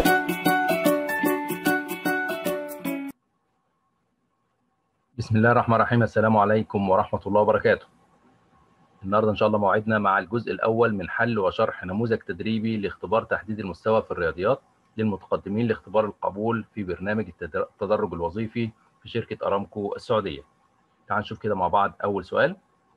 بسم الله الرحمن الرحيم السلام عليكم ورحمة الله وبركاته النهارده إن شاء الله موعدنا مع الجزء الأول من حل وشرح نموذج تدريبي لاختبار تحديد المستوى في الرياضيات للمتقدمين لاختبار القبول في برنامج التدر- التدرج الوظيفي في شركة أرامكو السعودية تعال نشوف كده مع بعض أول سؤال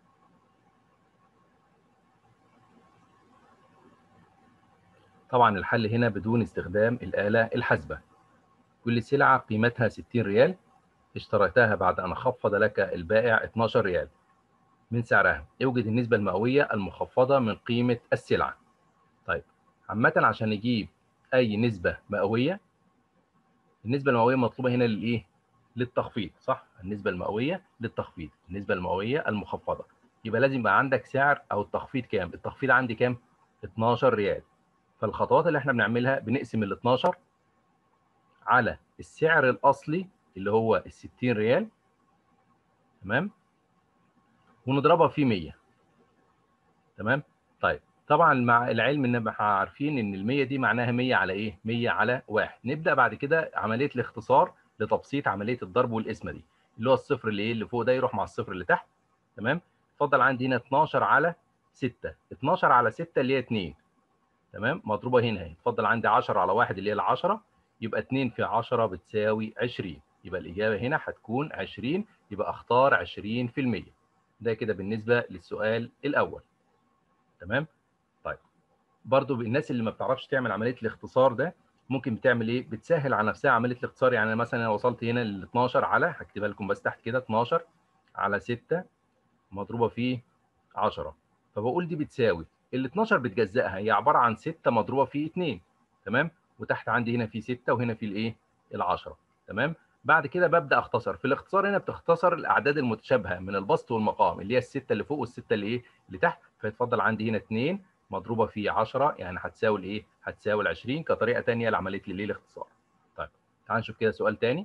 طبعا الحل هنا بدون استخدام الآلة الحاسبة كل سلعة قيمتها 60 ريال اشتريتها بعد أن خفض لك البائع 12 ريال من سعرها اوجد النسبة المئوية المخفضة من قيمة السلعة طيب عامة عشان نجيب أي نسبة مئوية النسبة المئوية مطلوبة هنا للإيه؟ للتخفيض صح؟ النسبة المئوية للتخفيض النسبة المئوية المخفضة يبقى لازم يبقى عندك سعر أو التخفيض كام؟ التخفيض عندي كام؟ 12 ريال فالخطوات اللي احنا بنعملها بنقسم ال 12 على السعر الأصلي اللي هو ال 60 ريال تمام؟ ونضربها في 100 تمام؟ طيب طبعا مع العلم ان احنا عارفين ان ال 100 دي معناها 100 على ايه؟ 100 على 1 نبدا بعد كده عمليه الاختصار لتبسيط عمليه الضرب والقسمه دي اللي هو الصفر اللي ايه اللي فوق ده يروح مع الصفر اللي تحت تمام؟ اتفضل عندي هنا 12 على 6 12 على 6 اللي هي 2 تمام؟ مضروبه هنا اهي اتفضل عندي 10 على 1 اللي هي ال 10 يبقى 2 في 10 بتساوي 20 يبقى الاجابه هنا هتكون 20 يبقى اختار 20% ده كده بالنسبه للسؤال الاول تمام؟ طيب برضو الناس اللي ما بتعرفش تعمل عمليه الاختصار ده ممكن بتعمل ايه بتسهل على نفسها عمليه الاختصار يعني مثلا انا وصلت هنا ل 12 على هكتبها لكم بس تحت كده 12 على 6 مضروبه في 10 فبقول دي بتساوي ال 12 بتجزئها هي عباره عن 6 مضروبه في 2 تمام وتحت عندي هنا في 6 وهنا في الايه ال 10 تمام بعد كده ببدا اختصر في الاختصار هنا بتختصر الاعداد المتشابهه من البسط والمقام اللي هي السته اللي فوق والسته اللي ايه اللي تحت فيتفضل عندي هنا 2 مضروبه في 10 يعني هتساوي الايه؟ هتساوي ال 20 كطريقه ثانيه لعمليه الايه؟ الاختصار. طيب تعال نشوف كده سؤال ثاني.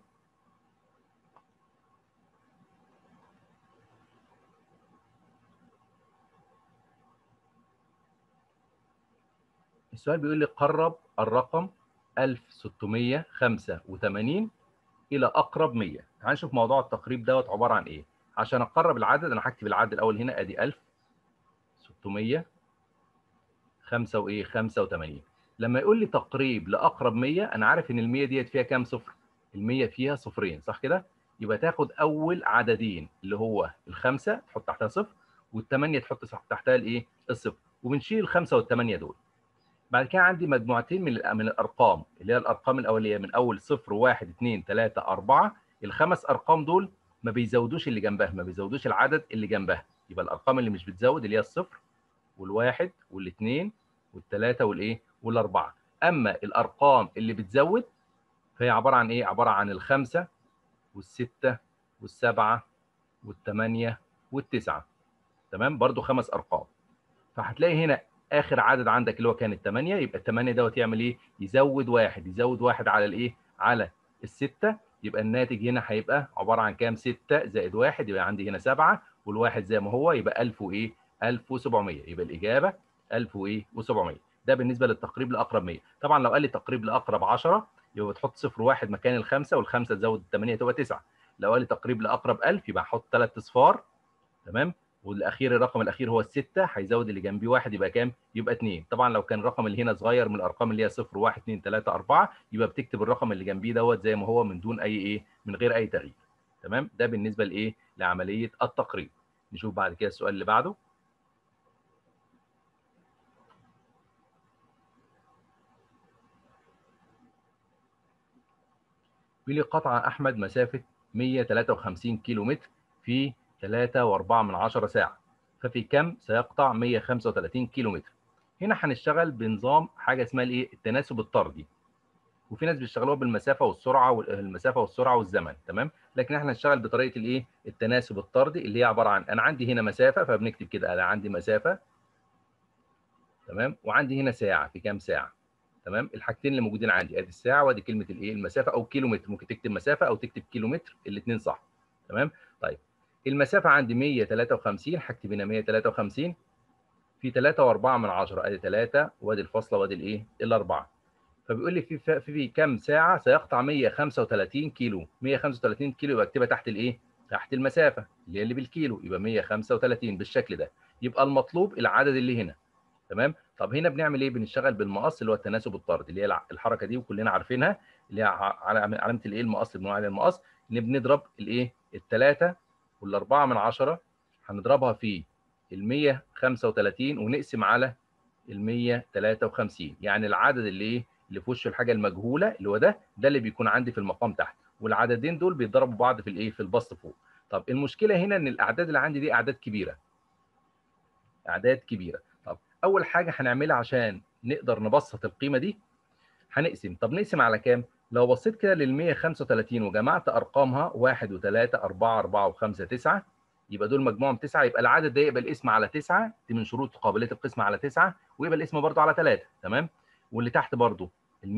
السؤال بيقول لي قرب الرقم 1685 الى اقرب 100 تعال نشوف موضوع التقريب دوت عباره عن ايه عشان اقرب العدد انا هكتب العدد الاول هنا ادي 1600 5 وايه 85 لما يقول لي تقريب لاقرب 100 انا عارف ان ال 100 ديت فيها كام صفر ال 100 فيها صفرين صح كده يبقى تاخد اول عددين اللي هو الخمسه تحط تحتها صفر والثمانيه تحط تحتها الايه الصفر وبنشيل الخمسه والثمانيه دول بعد كده عندي مجموعتين من من الارقام اللي هي الارقام الاوليه من اول صفر واحد اثنين ثلاثه اربعه الخمس ارقام دول ما بيزودوش اللي جنبها ما بيزودوش العدد اللي جنبها يبقى الارقام اللي مش بتزود اللي هي الصفر والواحد والاثنين والثلاثه والايه والاربعه اما الارقام اللي بتزود فهي عباره عن ايه عباره عن الخمسه والسته والسبعه والثمانيه والتسعه تمام برضو خمس ارقام فهتلاقي هنا اخر عدد عندك اللي هو كان الثمانيه يبقى الثمانيه دوت يعمل ايه يزود واحد يزود واحد على الايه على السته يبقى الناتج هنا هيبقى عباره عن كام 6 زائد واحد يبقى عندي هنا 7 والواحد زي ما هو يبقى 1000 وايه 1700 يبقى الاجابه 1700 ده بالنسبه للتقريب لاقرب 100 طبعا لو قال لي تقريب لاقرب 10 يبقى بتحط صفر واحد مكان الخمسه والخمسه تزود الثمانيه تبقى 9 لو قال لي تقريب لاقرب 1000 يبقى هحط ثلاث اصفار تمام والاخير الرقم الاخير هو السته هيزود اللي جنبيه واحد يبقى كام؟ يبقى 2 طبعا لو كان الرقم اللي هنا صغير من الارقام اللي هي 0 1 2 3 4 يبقى بتكتب الرقم اللي جنبيه دوت زي ما هو من دون اي ايه؟ من غير اي تغيير تمام؟ ده بالنسبه لايه؟ لعمليه التقريب نشوف بعد كده السؤال اللي بعده بيقول لي قطع احمد مسافه 153 كيلو متر في 3.4 من عشرة ساعة ففي كم سيقطع 135 كيلو متر هنا هنشتغل بنظام حاجة اسمها الايه التناسب الطردي وفي ناس بيشتغلوها بالمسافة والسرعة والمسافة والسرعة والزمن تمام لكن احنا هنشتغل بطريقة الايه التناسب الطردي اللي هي عبارة عن انا عندي هنا مسافة فبنكتب كده انا عندي مسافة تمام وعندي هنا ساعة في كام ساعة تمام الحاجتين اللي موجودين عندي ادي الساعة وادي كلمة الايه المسافة او كيلو متر ممكن تكتب مسافة او تكتب كيلو متر الاثنين صح تمام طيب المسافة عندي 153 هكتب هنا 153 في 3 و4 من 10 ادي 3 وادي الفاصلة وادي الايه؟ الأربعة. فبيقول لي في في, في كام ساعه سيقطع 135 كيلو 135 كيلو يبقى اكتبها تحت الايه تحت المسافه اللي هي اللي بالكيلو يبقى 135 بالشكل ده يبقى المطلوب العدد اللي هنا تمام طب هنا بنعمل ايه بنشتغل بالمقص اللي هو التناسب الطردي اللي هي الحركه دي وكلنا عارفينها اللي هي على علامه الايه المقص اللي بنقول عليها المقص ان بنضرب الايه الثلاثه والاربعه من عشرة هنضربها في ال 135 ونقسم على ال 153 يعني العدد اللي ايه اللي في وش الحاجه المجهوله اللي هو ده ده اللي بيكون عندي في المقام تحت والعددين دول بيتضربوا بعض في الايه في البسط فوق طب المشكله هنا ان الاعداد اللي عندي دي اعداد كبيره اعداد كبيره طب اول حاجه هنعملها عشان نقدر نبسط القيمه دي هنقسم طب نقسم على كام لو بصيت كده لل 135 وجمعت ارقامها 1 و3 4 4 و5 9 يبقى دول مجموعهم 9 يبقى العدد ده يبقى الاسم على 9 دي من شروط قابليه القسمه على 9 ويبقى الاسم برضه على 3 تمام واللي تحت برضه ال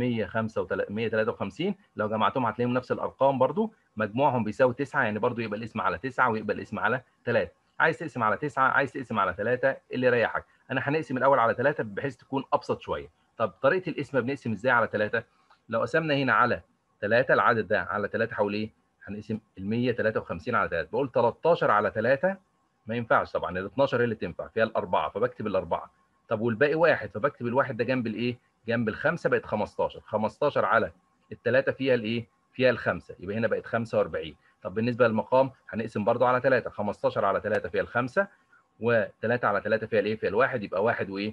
153 لو جمعتهم هتلاقيهم نفس الارقام برضه مجموعهم بيساوي 9 يعني برضه يبقى الاسم على 9 ويبقى الاسم على 3 عايز تقسم على 9 عايز تقسم على 3 اللي يريحك انا هنقسم الاول على 3 بحيث تكون ابسط شويه طب طريقه القسمه بنقسم ازاي على 3 لو قسمنا هنا على 3 العدد ده على 3 حول ايه هنقسم ال 153 على 3 بقول 13 على 3 ما ينفعش طبعا ال 12 هي اللي تنفع فيها الاربعه فبكتب الاربعه طب والباقي واحد فبكتب الواحد ده جنب الايه جنب الخمسه بقت 15 15 على الثلاثه فيها الايه فيها الخمسه يبقى هنا بقت 45 طب بالنسبه للمقام هنقسم برضو على 3 15 على 3 فيها الخمسه و3 على 3 فيها الايه فيها الواحد يبقى واحد وايه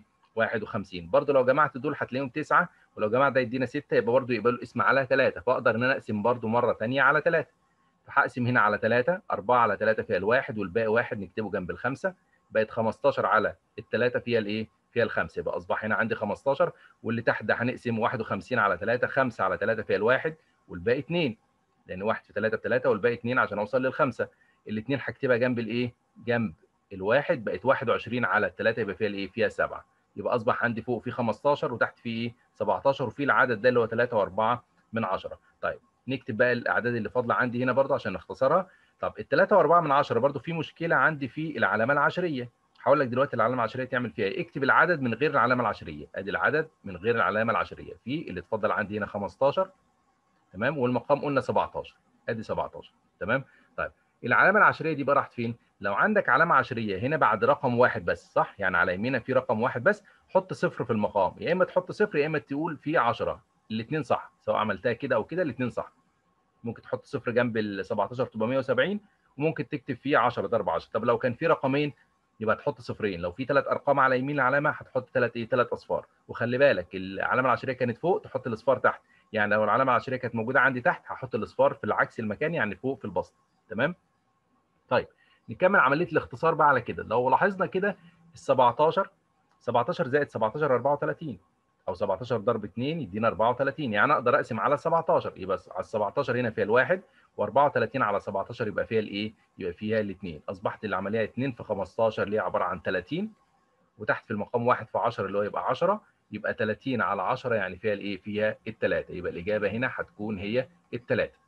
51 برضو لو جمعت دول هتلاقيهم 9 ولو جمعت ده يدينا 6 يبقى برضو يبقى له اسم على 3 فاقدر ان انا اقسم برضو مره ثانيه على 3 فهقسم هنا على 3 4 على 3 فيها الواحد والباقي واحد نكتبه جنب الخمسه بقت 15 على الثلاثه فيها الايه فيها الخمسه يبقى اصبح هنا عندي 15 واللي تحت ده هنقسم 51 على 3 5 على 3 فيها الواحد والباقي 2 لان 1 في 3 ب 3 والباقي 2 عشان اوصل للخمسه الاثنين هكتبها جنب الايه جنب الواحد بقت 21 على 3 يبقى فيها الايه فيها 7 يبقى اصبح عندي فوق في 15 وتحت في ايه 17 وفي العدد ده اللي هو 3 و4 من 10 طيب نكتب بقى الاعداد اللي فاضله عندي هنا برضه عشان نختصرها طب ال 3 و4 من 10 برضه في مشكله عندي في العلامه العشريه هقول لك دلوقتي العلامه العشريه تعمل فيها ايه اكتب العدد من غير العلامه العشريه ادي العدد من غير العلامه العشريه في اللي اتفضل عندي هنا 15 تمام والمقام قلنا 17 ادي 17 تمام طيب العلامه العشريه دي بقى راحت فين لو عندك علامه عشريه هنا بعد رقم واحد بس صح يعني على يمينك في رقم واحد بس حط صفر في المقام يا اما تحط صفر يا اما تقول في 10 الاثنين صح سواء عملتها كده او كده الاثنين صح ممكن تحط صفر جنب ال 17 تبقى 170 وممكن تكتب فيه 10 ضرب 10 طب لو كان في رقمين يبقى تحط صفرين لو في ثلاث ارقام على يمين العلامه هتحط ثلاث ايه ثلاث اصفار وخلي بالك العلامه العشريه كانت فوق تحط الاصفار تحت يعني لو العلامه العشريه كانت موجوده عندي تحت هحط الاصفار في العكس المكان يعني فوق في البسط تمام طيب نكمل عمليه الاختصار بقى على كده لو لاحظنا كده ال 17 17 زائد 17 34 او 17 ضرب 2 يدينا 34 يعني اقدر اقسم على 17 يبقى على 17 هنا فيها الواحد و34 على 17 يبقى فيها الايه؟ يبقى فيها الاثنين اصبحت العمليه 2 في 15 اللي هي عباره عن 30 وتحت في المقام 1 في 10 اللي هو يبقى 10 يبقى 30 على 10 يعني فيها الايه؟ فيها الثلاثه يبقى الاجابه هنا هتكون هي الثلاثه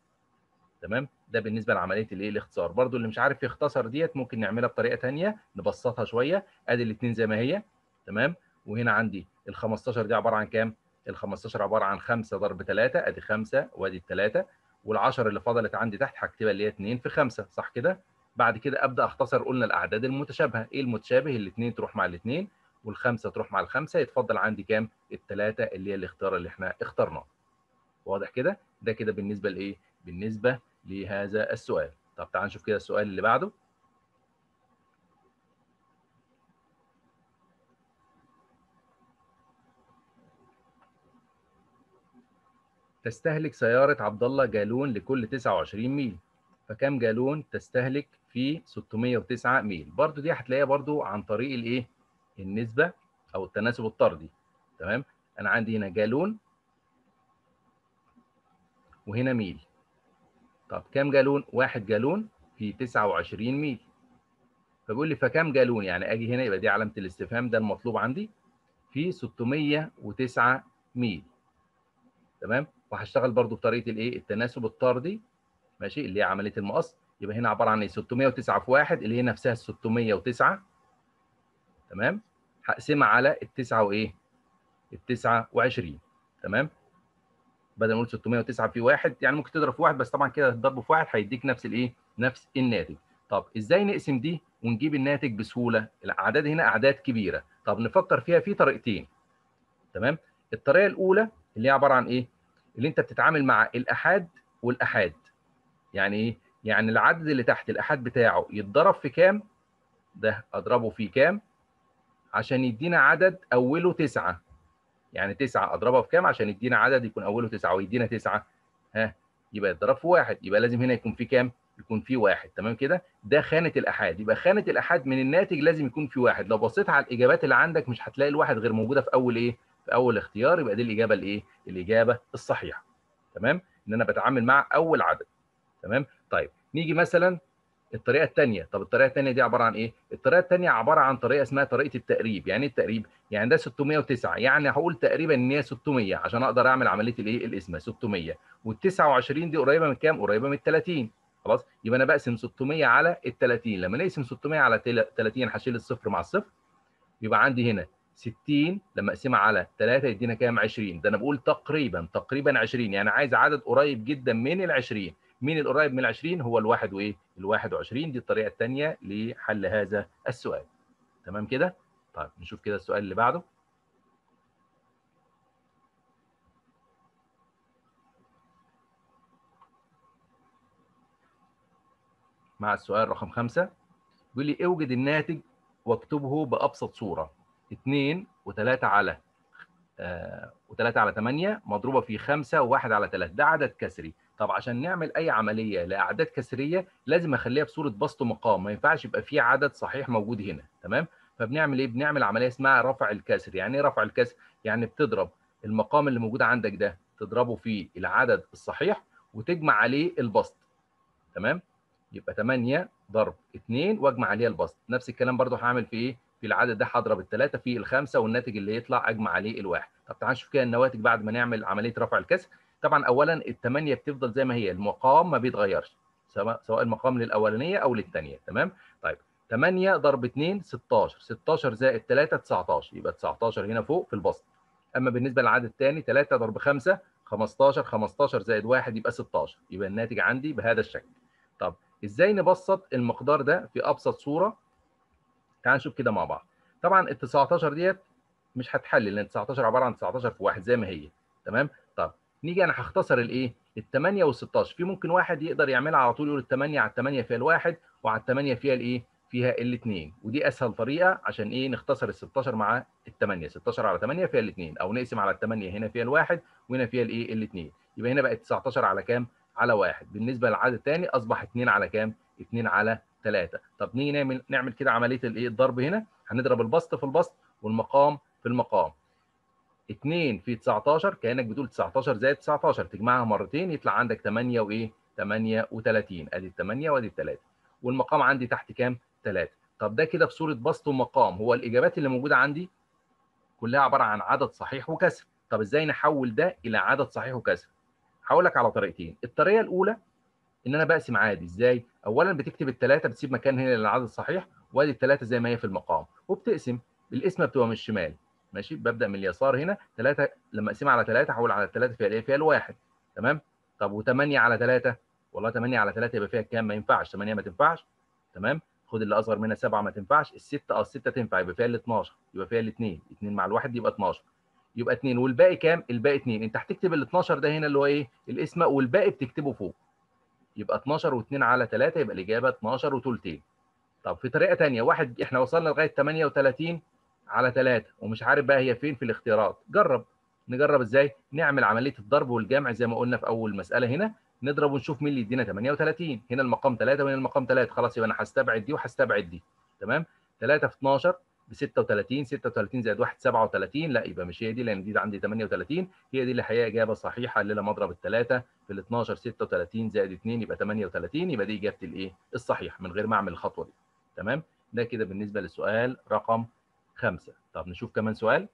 تمام؟ ده بالنسبه لعمليه الايه؟ الاختصار برضو اللي مش عارف يختصر ديت ممكن نعملها بطريقه ثانيه نبسطها شويه ادي الاثنين زي ما هي تمام؟ وهنا عندي ال 15 دي عباره عن كام؟ ال 15 عباره عن 5 ضرب 3 ادي 5 وادي الثلاثه وال10 اللي فضلت عندي تحت هكتبها اللي هي 2 في 5 صح كده؟ بعد كده ابدا اختصر قلنا الاعداد المتشابهه، ايه المتشابه؟ الاثنين تروح مع الاثنين والخمسه تروح مع الخمسه يتفضل عندي كام؟ الثلاثه اللي هي الاختيار اللي احنا اخترناه. واضح كده؟ ده كده بالنسبه لايه؟ بالنسبه لهذا السؤال. طب تعال نشوف كده السؤال اللي بعده. تستهلك سيارة عبد الله جالون لكل 29 ميل فكم جالون تستهلك في 609 ميل برضو دي هتلاقيها برضو عن طريق الايه النسبة او التناسب الطردي تمام انا عندي هنا جالون وهنا ميل طب كم جالون واحد جالون في 29 ميل فبيقول لي فكم جالون يعني اجي هنا يبقى دي علامة الاستفهام ده المطلوب عندي في 609 ميل تمام وهشتغل برضو بطريقه الايه التناسب الطردي ماشي اللي هي عمليه المقص يبقى هنا عباره عن ايه 609 في 1 اللي هي نفسها 609 تمام هقسمها على التسعة وايه ال 29 تمام بدل ما نقول 609 في واحد يعني ممكن تضرب في واحد بس طبعا كده الضرب في واحد هيديك نفس الايه نفس الناتج طب ازاي نقسم دي ونجيب الناتج بسهوله الاعداد هنا اعداد كبيره طب نفكر فيها في طريقتين تمام الطريقه الاولى اللي هي عباره عن ايه اللي انت بتتعامل مع الاحاد والاحاد يعني ايه يعني العدد اللي تحت الاحاد بتاعه يتضرب في كام ده اضربه في كام عشان يدينا عدد اوله تسعة يعني تسعة اضربها في كام عشان يدينا عدد يكون اوله تسعة ويدينا تسعة ها يبقى يتضرب في واحد يبقى لازم هنا يكون في كام يكون في واحد تمام كده ده خانه الاحاد يبقى خانه الاحاد من الناتج لازم يكون في واحد لو بصيت على الاجابات اللي عندك مش هتلاقي الواحد غير موجوده في اول ايه في اول اختيار يبقى دي الاجابه الايه الاجابه الصحيحه تمام ان انا بتعامل مع اول عدد تمام طيب نيجي مثلا الطريقه الثانيه طب الطريقه الثانيه دي عباره عن ايه الطريقه الثانيه عباره عن طريقه اسمها طريقه التقريب يعني ايه التقريب يعني ده 609 يعني هقول تقريبا ان هي 600 عشان اقدر اعمل عمليه الايه القسمه 600 وال29 دي قريبه من كام قريبه من 30 خلاص يبقى انا بقسم 600 على ال 30 لما نقسم 600 على 30 هشيل الصفر مع الصفر يبقى عندي هنا 60 لما اقسمها على 3 يدينا كام 20 ده انا بقول تقريبا تقريبا 20 يعني عايز عدد قريب جدا من ال 20 مين القريب من ال 20 هو الواحد وايه ال 21 دي الطريقه الثانيه لحل هذا السؤال تمام كده طيب نشوف كده السؤال اللي بعده مع السؤال رقم خمسة بيقول لي اوجد الناتج واكتبه بأبسط صورة 2 و3 على آه و3 على 8 مضروبة في 5 و1 على 3 ده عدد كسري طب عشان نعمل أي عملية لأعداد كسرية لازم أخليها في صورة بسط مقام ما ينفعش يبقى في عدد صحيح موجود هنا تمام فبنعمل إيه بنعمل عملية اسمها رفع الكسر يعني إيه رفع الكسر يعني بتضرب المقام اللي موجود عندك ده تضربه في العدد الصحيح وتجمع عليه البسط تمام يبقى 8 ضرب 2 واجمع عليها البسط نفس الكلام برضو هعمل في ايه في العدد ده هضرب الثلاثه في الخمسه والناتج اللي يطلع اجمع عليه الواحد طب تعال نشوف كده النواتج بعد ما نعمل عمليه رفع الكسر طبعا اولا الثمانيه بتفضل زي ما هي المقام ما بيتغيرش سواء سواء المقام للاولانيه او للثانيه تمام طيب 8 ضرب 2 16 16 زائد 3 19 يبقى 19 هنا فوق في البسط اما بالنسبه للعدد الثاني 3 ضرب 5 15 15 زائد 1 يبقى 16 يبقى الناتج عندي بهذا الشكل طب ازاي نبسط المقدار ده في ابسط صوره تعال نشوف كده مع بعض طبعا ال 19 ديت مش هتحل لان 19 عباره عن 19 في واحد زي ما هي تمام طب نيجي انا هختصر الايه ال 8 وال 16 في ممكن واحد يقدر يعملها على طول يقول ال 8 على ال 8 فيها الواحد وعلى ال 8 فيها الايه فيها الاثنين ودي اسهل طريقه عشان ايه نختصر ال 16 مع ال 8 16 على 8 فيها الاثنين او نقسم على ال 8 هنا فيها الواحد وهنا فيها الايه الاثنين يبقى هنا بقت 19 على كام على واحد بالنسبه للعدد الثاني اصبح 2 على كام 2 على 3 طب نيجي نعمل نعمل كده عمليه الايه الضرب هنا هنضرب البسط في البسط والمقام في المقام 2 في 19 كانك بتقول 19 زائد 19 تجمعها مرتين يطلع عندك 8 وايه 38 ادي ال 8 وادي ال 3 والمقام عندي تحت كام 3 طب ده كده في صوره بسط ومقام هو الاجابات اللي موجوده عندي كلها عباره عن عدد صحيح وكسر طب ازاي نحول ده الى عدد صحيح وكسر هقول لك على طريقتين الطريقه الاولى ان انا بقسم عادي ازاي اولا بتكتب الثلاثه بتسيب مكان هنا للعدد الصحيح وادي الثلاثه زي ما هي في المقام وبتقسم القسمه بتبقى من الشمال ماشي ببدا من اليسار هنا ثلاثه لما اقسمها على ثلاثه هحول على الثلاثه فيها الايه فيها الواحد تمام طب و8 على 3 والله 8 على 3 يبقى فيها كام ما ينفعش 8 ما تنفعش تمام خد اللي اصغر منها 7 ما تنفعش السته اه السته تنفع يبقى فيها ال 12 يبقى فيها الاثنين 2 مع الواحد يبقى 12 يبقى 2 والباقي كام؟ الباقي 2 انت هتكتب ال 12 ده هنا اللي هو ايه؟ القسمه والباقي بتكتبه فوق. يبقى 12 و2 على 3 يبقى الاجابه 12 وثلثين. طب في طريقه ثانيه واحد احنا وصلنا لغايه 38 على 3 ومش عارف بقى هي فين في الاختيارات، جرب نجرب ازاي؟ نعمل عمليه الضرب والجمع زي ما قلنا في اول مساله هنا نضرب ونشوف مين اللي يدينا 38 هنا المقام 3 وهنا المقام 3 خلاص يبقى انا هستبعد دي وهستبعد دي تمام 3 في 12 ب 36 36 زائد 1 37 لا يبقى مش هي دي لان دي عندي 38 هي دي اللي هي اجابه صحيحه اللي لما اضرب الثلاثه في ال 12 36 زائد 2 يبقى 38 يبقى دي اجابه الايه الصحيح من غير ما اعمل الخطوه دي تمام ده كده بالنسبه للسؤال رقم 5 طب نشوف كمان سؤال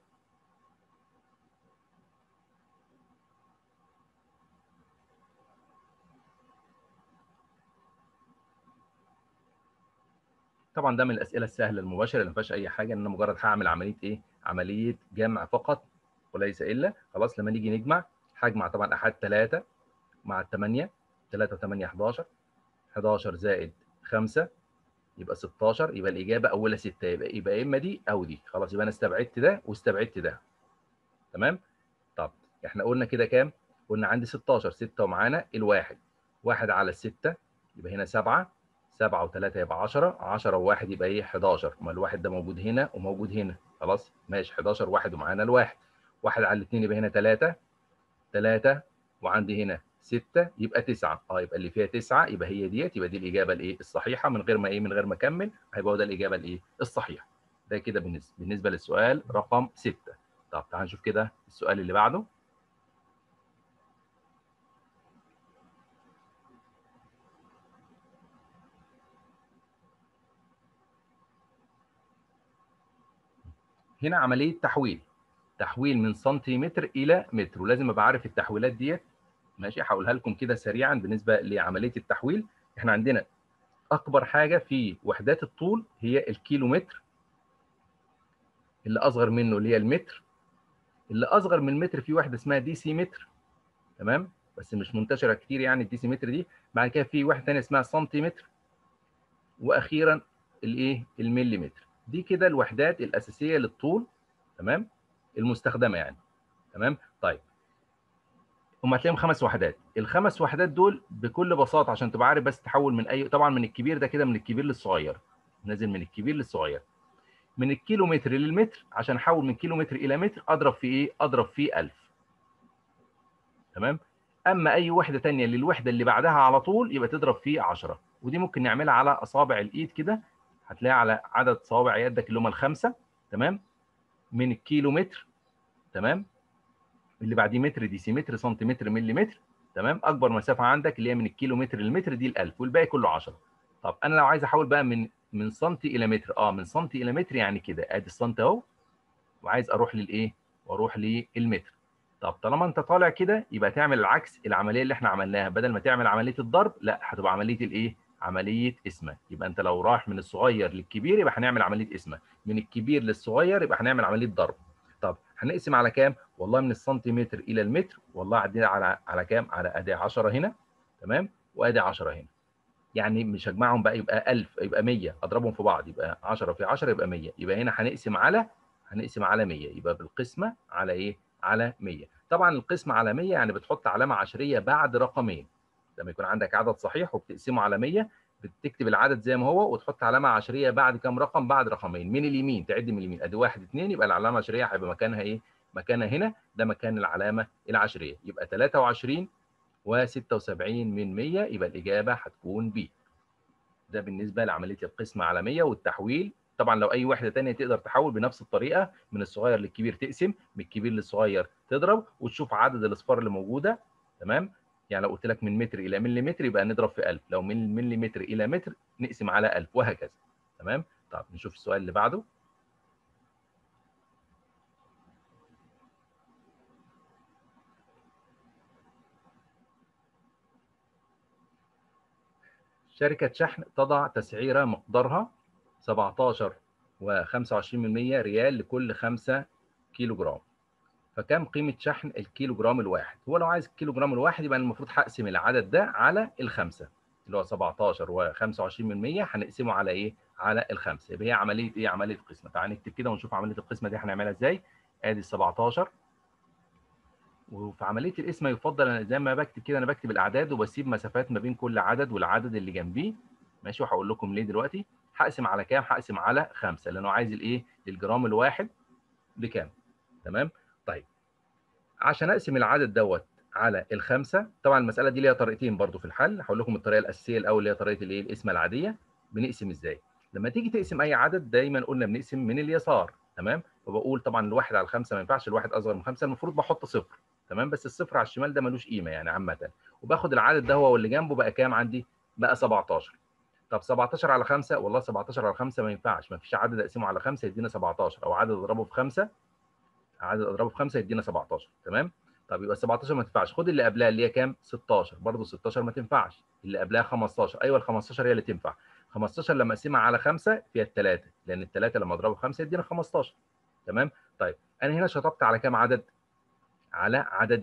طبعا ده من الاسئله السهله المباشره اللي ما فيهاش اي حاجه ان انا مجرد هعمل عمليه ايه عمليه جمع فقط وليس الا خلاص لما نيجي نجمع هجمع طبعا احاد 3 مع 8 3 و8 11 11 زائد 5 يبقى 16 يبقى الاجابه اولها 6 يبقى يبقى اما دي او دي خلاص يبقى انا استبعدت ده واستبعدت ده تمام طب احنا قلنا كده كام قلنا عندي 16 6 ومعانا الواحد واحد على الستة يبقى هنا 7 7 و3 يبقى 10 10 و1 يبقى ايه 11 ما الواحد ده موجود هنا وموجود هنا خلاص ماشي 11 واحد ومعانا الواحد واحد على الاثنين يبقى هنا 3 3 وعندي هنا 6 يبقى 9 اه يبقى اللي فيها 9 يبقى هي ديت يبقى دي الاجابه الايه الصحيحه من غير ما ايه من غير ما اكمل هيبقى هو ده الاجابه الايه الصحيحه ده كده بالنسبه بالنسبه للسؤال رقم 6 طب تعال نشوف كده السؤال اللي بعده هنا عمليه تحويل تحويل من سنتيمتر الى متر ولازم ابقى عارف التحويلات ديت ماشي هقولها لكم كده سريعا بالنسبه لعمليه التحويل احنا عندنا اكبر حاجه في وحدات الطول هي الكيلومتر اللي اصغر منه اللي هي المتر اللي اصغر من المتر في واحده اسمها دي سي متر تمام بس مش منتشره كتير يعني الدي سي متر دي بعد كده في واحده ثانيه اسمها سنتيمتر واخيرا الايه المليمتر دي كده الوحدات الاساسيه للطول تمام المستخدمه يعني تمام طيب هم هتلاقيهم خمس وحدات الخمس وحدات دول بكل بساطه عشان تبقى عارف بس تحول من اي طبعا من الكبير ده كده من الكبير للصغير نازل من الكبير للصغير من الكيلو متر للمتر عشان احول من كيلو متر الى متر اضرب في ايه اضرب في 1000 تمام اما اي وحده ثانيه للوحده اللي بعدها على طول يبقى تضرب في 10 ودي ممكن نعملها على اصابع الايد كده هتلاقيها على عدد صوابع يدك اللي هم الخمسه تمام من الكيلو متر تمام اللي بعديه متر ديسيمتر سنتيمتر مليمتر تمام اكبر مسافه عندك اللي هي من الكيلو متر للمتر دي ال1000 والباقي كله 10 طب انا لو عايز احول بقى من من سنتي الى متر اه من سنتي الى متر يعني كده ادي السنتي اهو وعايز اروح للايه واروح للمتر طب طالما انت طالع كده يبقى تعمل العكس العمليه اللي احنا عملناها بدل ما تعمل عمليه الضرب لا هتبقى عمليه الايه عمليه قسمه يبقى انت لو رايح من الصغير للكبير يبقى هنعمل عمليه قسمه من الكبير للصغير يبقى هنعمل عمليه ضرب طب هنقسم على كام والله من السنتيمتر الى المتر والله عدينا على على كام على ادي 10 هنا تمام وادي 10 هنا يعني مش هجمعهم بقى يبقى 1000 يبقى 100 اضربهم في بعض يبقى 10 في 10 يبقى 100 يبقى هنا هنقسم على هنقسم على 100 يبقى بالقسمه على ايه على 100 طبعا القسمه على 100 يعني بتحط علامه عشريه بعد رقمين لما يكون عندك عدد صحيح وبتقسمه على 100 بتكتب العدد زي ما هو وتحط علامه عشريه بعد كام رقم بعد رقمين من اليمين تعد من اليمين ادي 1 2 يبقى العلامه العشريه هيبقى مكانها ايه مكانها هنا ده مكان العلامه العشريه يبقى 23 و76 من 100 يبقى الاجابه هتكون ب ده بالنسبه لعمليه القسمه على 100 والتحويل طبعا لو اي وحده ثانيه تقدر تحول بنفس الطريقه من الصغير للكبير تقسم من الكبير للصغير تضرب وتشوف عدد الاصفار اللي موجوده تمام يعني لو قلت لك من متر الى مليمتر يبقى نضرب في 1000 لو من مليمتر الى متر نقسم على 1000 وهكذا تمام طب نشوف السؤال اللي بعده شركة شحن تضع تسعيرة مقدارها 17 و25% ريال لكل 5 كيلو جرام فكم قيمة شحن الكيلو جرام الواحد؟ هو لو عايز الكيلو جرام الواحد يبقى المفروض هقسم العدد ده على الخمسة اللي هو 17 و25% هنقسمه على ايه؟ على الخمسة يبقى هي عملية ايه؟ عملية قسمة تعال نكتب كده ونشوف عملية القسمة دي هنعملها ازاي؟ ادي ال 17 وفي عملية القسمة يفضل انا زي ما بكتب كده انا بكتب الاعداد وبسيب مسافات ما بين كل عدد والعدد اللي جنبيه ماشي وهقول لكم ليه دلوقتي هقسم على كام؟ هقسم على خمسة لانه عايز الايه؟ الجرام الواحد بكام؟ تمام؟ طيب عشان اقسم العدد دوت على الخمسه طبعا المساله دي ليها طريقتين برضو في الحل هقول لكم الطريقه الاساسيه الاول اللي هي طريقه الايه القسمه العاديه بنقسم ازاي لما تيجي تقسم اي عدد دايما قلنا بنقسم من اليسار تمام وبقول طبعا الواحد على الخمسه ما ينفعش الواحد اصغر من خمسه المفروض بحط صفر تمام بس الصفر على الشمال ده ملوش قيمه يعني عامه وباخد العدد ده هو واللي جنبه بقى كام عندي بقى 17 طب 17 على 5 والله 17 على 5 ما ينفعش ما فيش عدد اقسمه على 5 يدينا 17 او عدد اضربه في 5 عدد اضربه في 5 يدينا 17 تمام طب يبقى 17 ما تنفعش خد اللي قبلها اللي هي كام 16 برضه 16 ما تنفعش اللي قبلها 15 ايوه ال 15 هي اللي تنفع 15 لما اقسمها على 5 فيها الثلاثه لان الثلاثه لما اضربه في 5 يدينا 15 تمام طيب انا هنا شطبت على كام عدد على عددين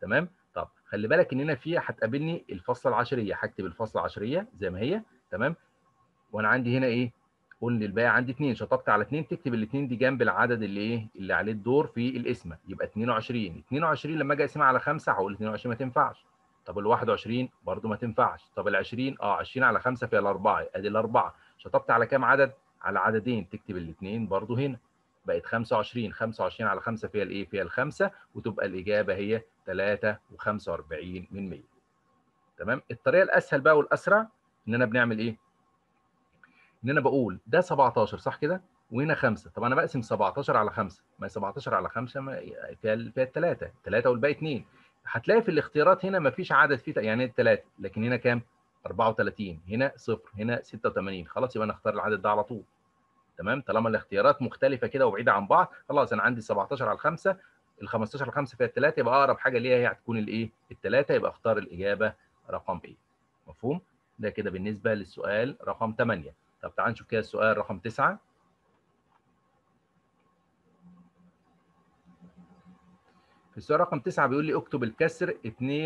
تمام طب خلي بالك ان هنا في هتقابلني الفصل العشريه هكتب الفصل العشريه زي ما هي تمام وانا عندي هنا ايه قلنا الباقي عندي 2 شطبت على 2 تكتب الاثنين دي جنب العدد اللي ايه اللي عليه الدور في القسمه يبقى 22 22 لما اجي اقسمها على 5 هقول 22 ما تنفعش طب ال 21 برضه ما تنفعش طب ال 20 اه 20 على 5 فيها الاربعه ادي الاربعه شطبت على كام عدد على عددين تكتب الاثنين برضه هنا بقت 25 25 على 5 فيها الايه فيها الخمسه وتبقى الاجابه هي 3 و45 من 100 تمام الطريقه الاسهل بقى والاسرع اننا بنعمل ايه ان انا بقول ده 17 صح كده وهنا 5 طب انا بقسم 17 على 5 ما 17 على 5 ما فيها فيها الثلاثه 3 والباقي 2 هتلاقي في الاختيارات هنا ما فيش عدد فيه يعني الثلاثه لكن هنا كام 34 هنا صفر هنا 86 خلاص يبقى انا اختار العدد ده على طول تمام طالما الاختيارات مختلفه كده وبعيده عن بعض خلاص انا عندي 17 على 5 ال 15 على 5 فيها الثلاثه يبقى اقرب حاجه ليها هي هتكون الايه الثلاثه يبقى اختار الاجابه رقم ايه مفهوم ده كده بالنسبه للسؤال رقم 8 طب تعال نشوف كده السؤال رقم 9 في السؤال رقم 9 بيقول لي اكتب الكسر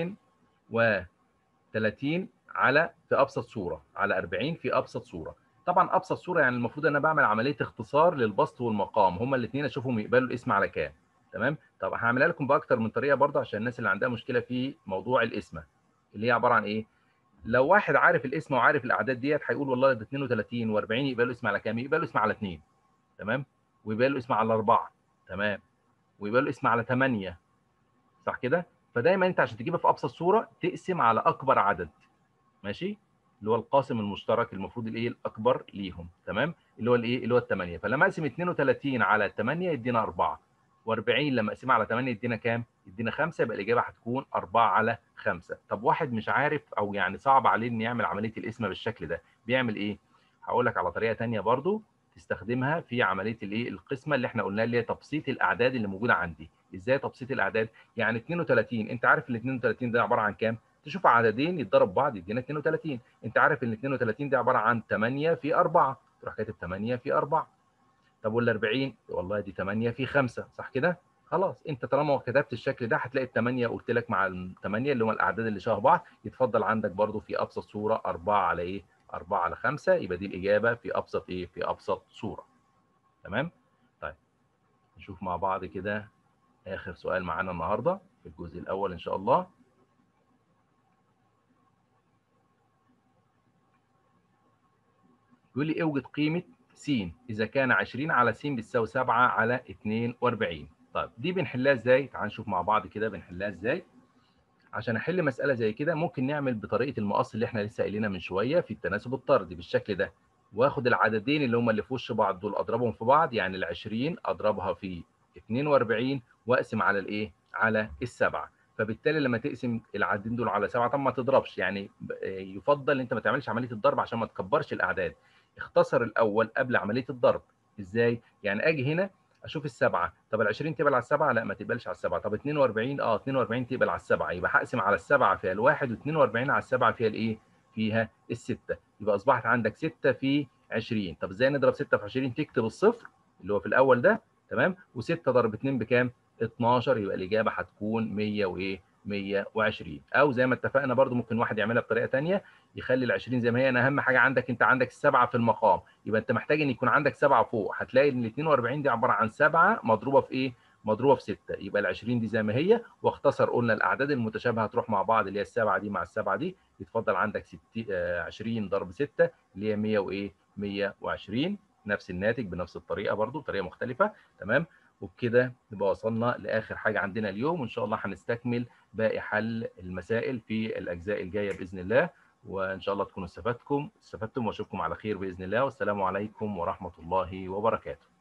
32 على في ابسط صوره على 40 في ابسط صوره طبعا ابسط صوره يعني المفروض ان انا بعمل عمليه اختصار للبسط والمقام هما الاثنين اشوفهم يقبلوا الاسم على كام تمام طب هعملها لكم باكتر من طريقه برضه عشان الناس اللي عندها مشكله في موضوع الاسم اللي هي عباره عن ايه لو واحد عارف الاسم وعارف الاعداد ديت هيقول والله ده 32 و40 يبقى له اسم على كام؟ يبقى له اسم على 2 تمام؟ ويبقى له اسم على 4 تمام؟ ويبقى له اسم على 8 صح كده؟ فدايما انت عشان تجيبها في ابسط صوره تقسم على اكبر عدد ماشي؟ اللي هو القاسم المشترك المفروض الايه الاكبر ليهم تمام؟ اللي هو الايه؟ اللي هو الثمانيه فلما اقسم 32 على 8 يدينا 4 و40 لما اقسمها على 8 يدينا كام؟ يدينا 5 يبقى الاجابه هتكون 4 على 5 طب واحد مش عارف او يعني صعب عليه ان يعمل عمليه القسمه بالشكل ده بيعمل ايه؟ هقول لك على طريقه ثانيه برضو تستخدمها في عمليه الايه القسمه اللي احنا قلناها اللي هي تبسيط الاعداد اللي موجوده عندي ازاي تبسيط الاعداد يعني 32 انت عارف ال 32 ده عباره عن كام تشوف عددين يتضرب بعض يدينا 32 انت عارف ان 32 ده عباره عن 8 في 4 تروح كاتب 8 في 4 طب وال 40 والله دي 8 في 5 صح كده خلاص انت طالما كتبت الشكل ده هتلاقي الثمانيه قلت لك مع الثمانيه اللي هم الاعداد اللي شبه بعض يتفضل عندك برضو في ابسط صوره 4 على ايه 4 على 5 يبقى دي الاجابه في ابسط ايه في ابسط صوره تمام طيب نشوف مع بعض كده اخر سؤال معانا النهارده في الجزء الاول ان شاء الله يقول لي اوجد قيمه س اذا كان 20 على س بتساوي 7 على 42 طيب دي بنحلها ازاي تعال نشوف مع بعض كده بنحلها ازاي عشان احل مساله زي كده ممكن نعمل بطريقه المقص اللي احنا لسه قايلينها من شويه في التناسب الطردي بالشكل ده واخد العددين اللي هم اللي في وش بعض دول اضربهم في بعض يعني ال 20 اضربها في 42 واقسم على الايه على السبعه فبالتالي لما تقسم العددين دول على سبعه طب ما تضربش يعني يفضل انت ما تعملش عمليه الضرب عشان ما تكبرش الاعداد اختصر الاول قبل عمليه الضرب ازاي يعني اجي هنا اشوف السبعه طب ال 20 تقبل على السبعه لا ما تقبلش على السبعه طب 42 اه 42 تقبل على السبعه يبقى هقسم على السبعه فيها الواحد و42 على السبعه فيها الايه فيها السته يبقى اصبحت عندك 6 في 20 طب ازاي نضرب 6 في 20 تكتب الصفر اللي هو في الاول ده تمام و6 ضرب 2 بكام 12 يبقى الاجابه هتكون 100 وايه 120 او زي ما اتفقنا برضو ممكن واحد يعملها بطريقه ثانيه يخلي ال 20 زي ما هي انا اهم حاجه عندك انت عندك السبعه في المقام يبقى انت محتاج ان يكون عندك سبعه فوق هتلاقي ان ال 42 دي عباره عن سبعه مضروبه في ايه؟ مضروبه في 6 يبقى ال 20 دي زي ما هي واختصر قلنا الاعداد المتشابهه هتروح مع بعض اللي هي السبعه دي مع السبعه دي يتفضل عندك 60 20 ضرب 6 اللي هي 100 وايه؟ 120 نفس الناتج بنفس الطريقه برضو بطريقه مختلفه تمام؟ وبكده نبقى وصلنا لاخر حاجه عندنا اليوم وان شاء الله هنستكمل باقي حل المسائل في الاجزاء الجايه باذن الله وان شاء الله تكونوا استفدتم استفدتم واشوفكم على خير باذن الله والسلام عليكم ورحمه الله وبركاته